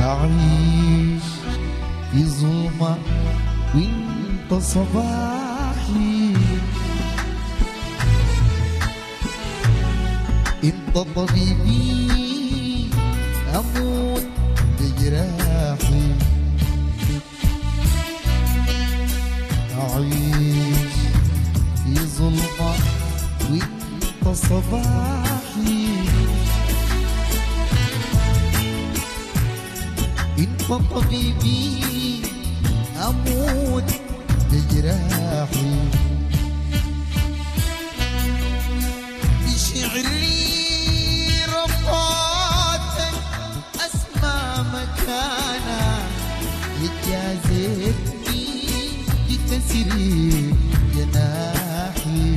أعيش في ظلمة وانت صباحي انت طبيبي اموت بجراحي اعيش في ظلمة وانت صباحي انت طبيبي اموت بجراحي بشعري رفعتك اسمى مكانك يجازتني بتسري جناحي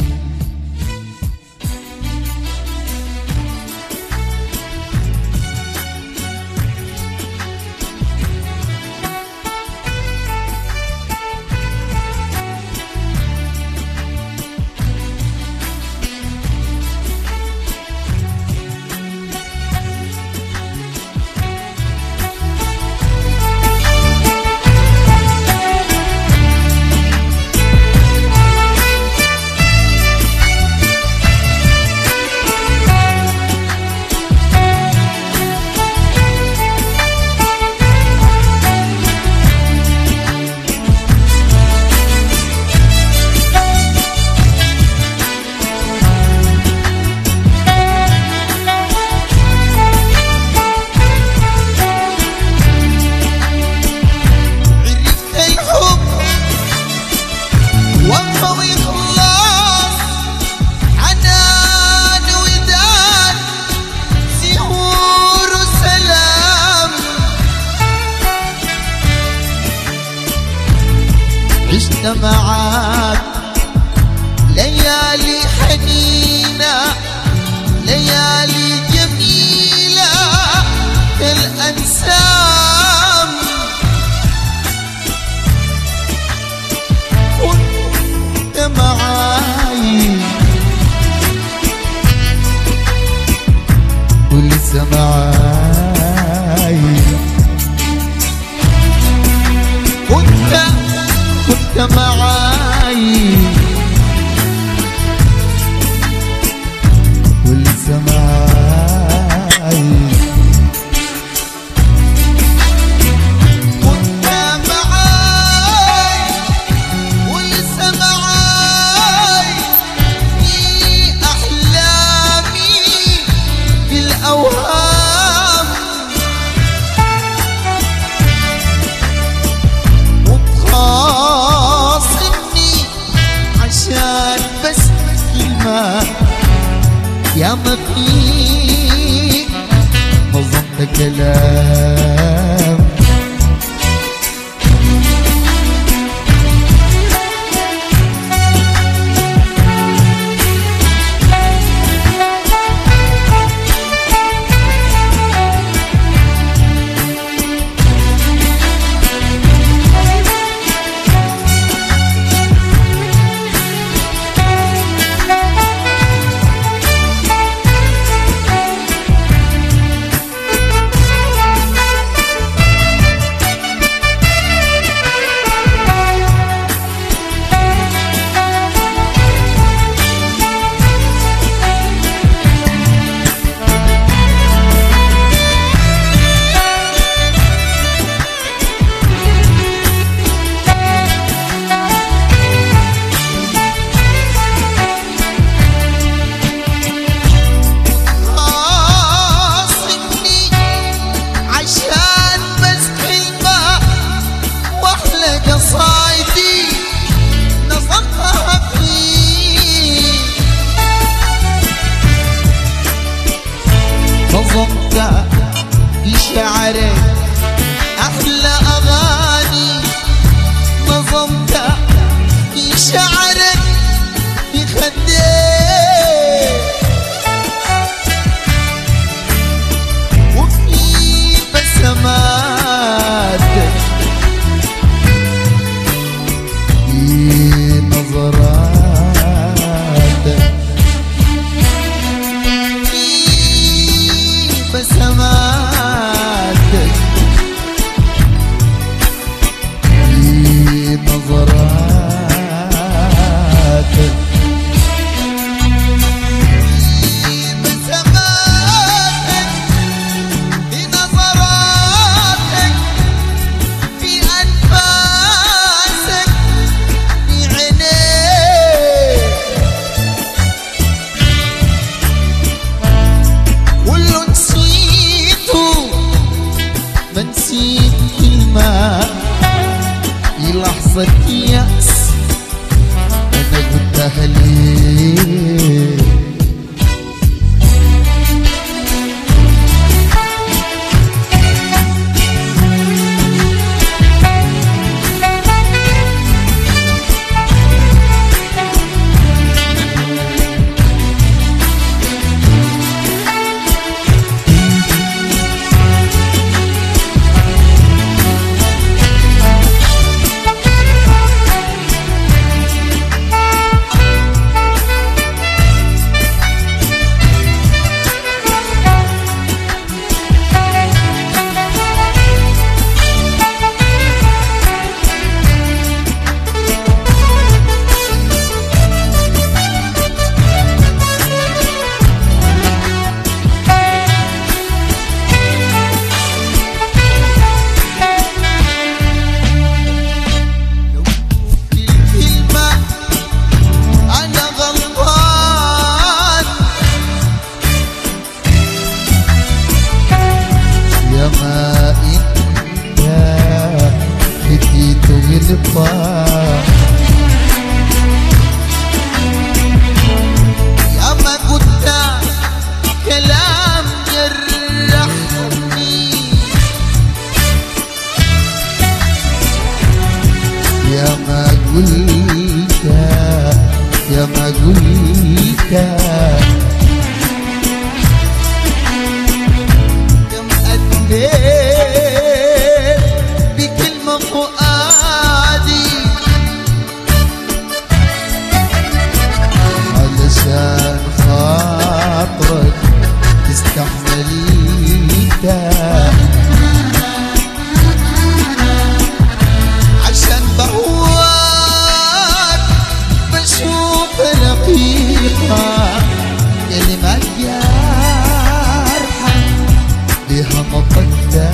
عرفت الحب وفا وإخلاص حنان وداد سهور وسلام عشت معاك ليالي حنينة ليالي جميلة كالأنسام كنت معاي ولسه معاي كنت كنت معاي ولسه معاي كنت معاي ولسه معاي في أحلامي في الأوهام وتخاصمني عشان بس كلمة يا ما فيك نظمت كلام نسيت كلمة في لحظة يأس أنا قلتها ليه لو في الكلمة أنا غلطان يا ما أنت اديت غلطان يا ما قلت كلام جرحني يا ما قلت يا ما قلت كم أديت بكلمة فؤادي علشان خاطرك استحملتها عشان بهواك بشوف الحقيقة كلمات جارحة بها مقدر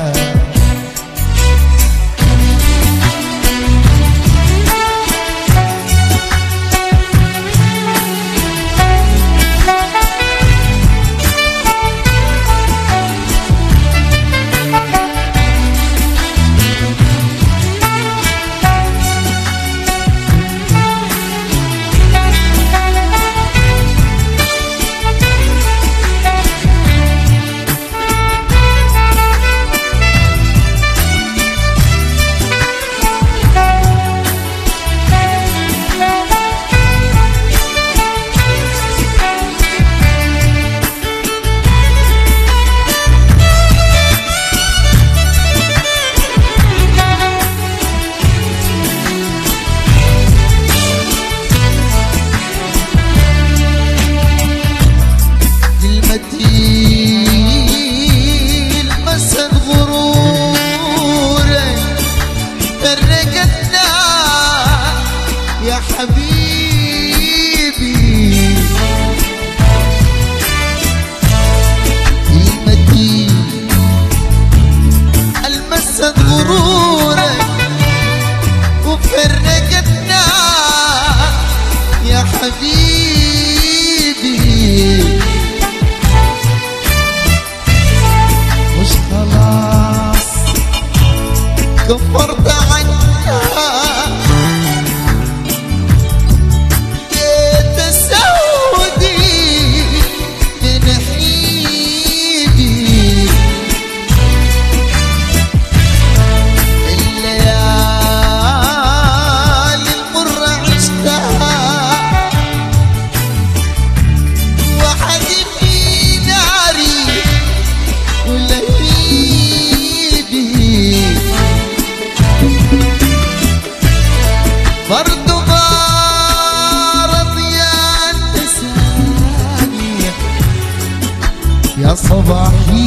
كلمتي المسد غرورك فرقتنا يا حبيبي كلمتي المسد غرورك وفرقتنا يا حبيبي مش خلاص كفرت عنها جيت سودي من حيدي الليالي المرة عشتها وحدي في ناري ولهيبي برضو ما رضي أن تسامي يا صباحي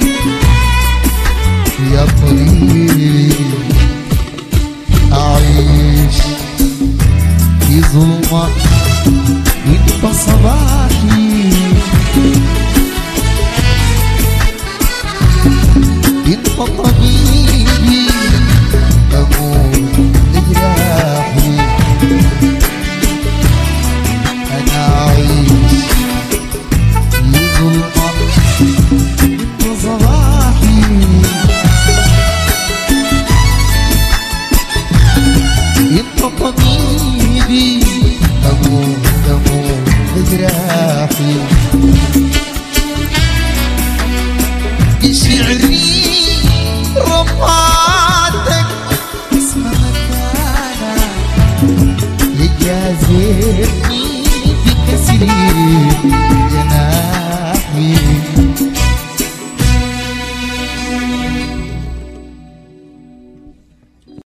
يا طريق أعيش في ظلمة انت صباحي انت طبيبي اموت بجراحي انا اعيش في ظلمة انت صباحي جراحي